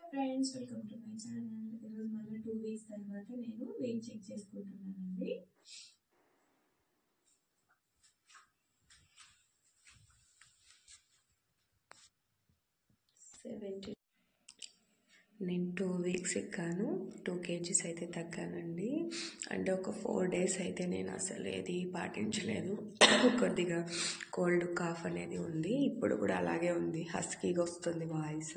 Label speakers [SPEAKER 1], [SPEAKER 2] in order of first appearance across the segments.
[SPEAKER 1] friends welcome to my channel ఈరోజు మళ్ళీ two weeks తర్వాత నేను వెయిట్ చెక్ చేసుకుంటున్నానండి సెవెంటీ నేను టూ వీక్స్ ఎక్కాను టూ కేజీస్ అయితే తగ్గానండి అంటే ఒక ఫోర్ డేస్ అయితే నేను అసలు ఏది పాటించలేదు కొద్దిగా కోల్డ్ కాఫ్ అనేది ఉంది ఇప్పుడు కూడా అలాగే ఉంది హస్కీగా వస్తుంది వాయిస్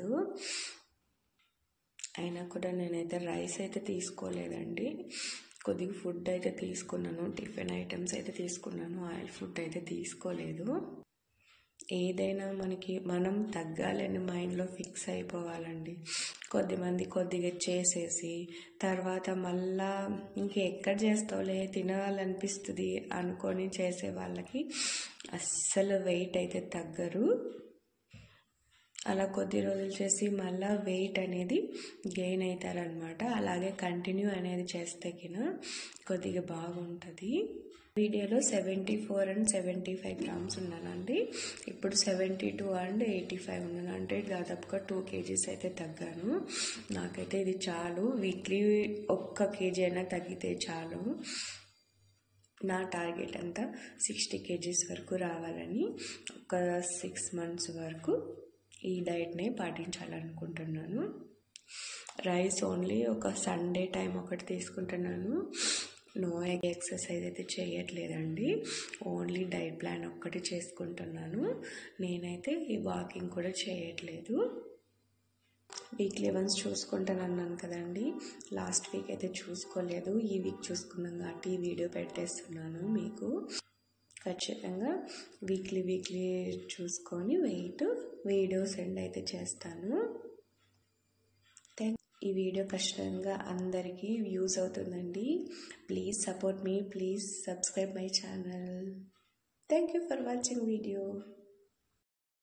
[SPEAKER 1] అయినా కూడా నేనైతే రైస్ అయితే తీసుకోలేదండి కొద్దిగా ఫుడ్ అయితే తీసుకున్నాను టిఫిన్ ఐటమ్స్ అయితే తీసుకున్నాను ఆయిల్ ఫుడ్ అయితే తీసుకోలేదు ఏదైనా మనకి మనం తగ్గాలని మైండ్లో ఫిక్స్ అయిపోవాలండి కొద్దిమంది కొద్దిగా చేసేసి తర్వాత మళ్ళా ఇంకెక్కడ చేస్తావులే తినాలనిపిస్తుంది అనుకొని చేసే వాళ్ళకి అస్సలు వెయిట్ అయితే తగ్గరు అలా కొద్ది రోజులు చేసి మళ్ళీ వెయిట్ అనేది గెయిన్ అవుతారనమాట అలాగే కంటిన్యూ అనేది చేస్తే కిన కొద్దిగా బాగుంటుంది వీడియోలో seventy four and seventy five grams ఉన్నానండి ఇప్పుడు seventy two and eighty five ఉన్నాను అంటే దాదాపుగా టూ కేజీస్ అయితే తగ్గాను నాకైతే ఇది చాలు వీక్లీ ఒక్క కేజీ అయినా తగ్గితే చాలు నా టార్గెట్ అంతా సిక్స్టీ కేజీస్ వరకు రావాలని ఒక సిక్స్ మంత్స్ వరకు ఈ డైట్ని పాటించాలనుకుంటున్నాను రైస్ ఓన్లీ ఒక సండే టైం ఒకటి తీసుకుంటున్నాను నో ఎక్సర్సైజ్ అయితే చేయట్లేదండి ఓన్లీ డైట్ ప్లాన్ ఒక్కటి చేసుకుంటున్నాను నేనైతే ఈ వాకింగ్ కూడా చేయట్లేదు వీక్లీ వన్స్ చూసుకుంటాను అన్నాను కదండి లాస్ట్ వీక్ అయితే చూసుకోలేదు ఈ వీక్ చూసుకున్నాం కాబట్టి ఈ వీడియో పెట్టేస్తున్నాను మీకు ఖచ్చితంగా వీక్లీ వీక్లీ చూసుకొని వెయిట్ వీడియో సెండ్ అయితే చేస్తాను థ్యాంక్ ఈ వీడియో ఖచ్చితంగా అందరికీ యూజ్ అవుతుందండి ప్లీజ్ సపోర్ట్ మీ please subscribe my channel thank you for watching video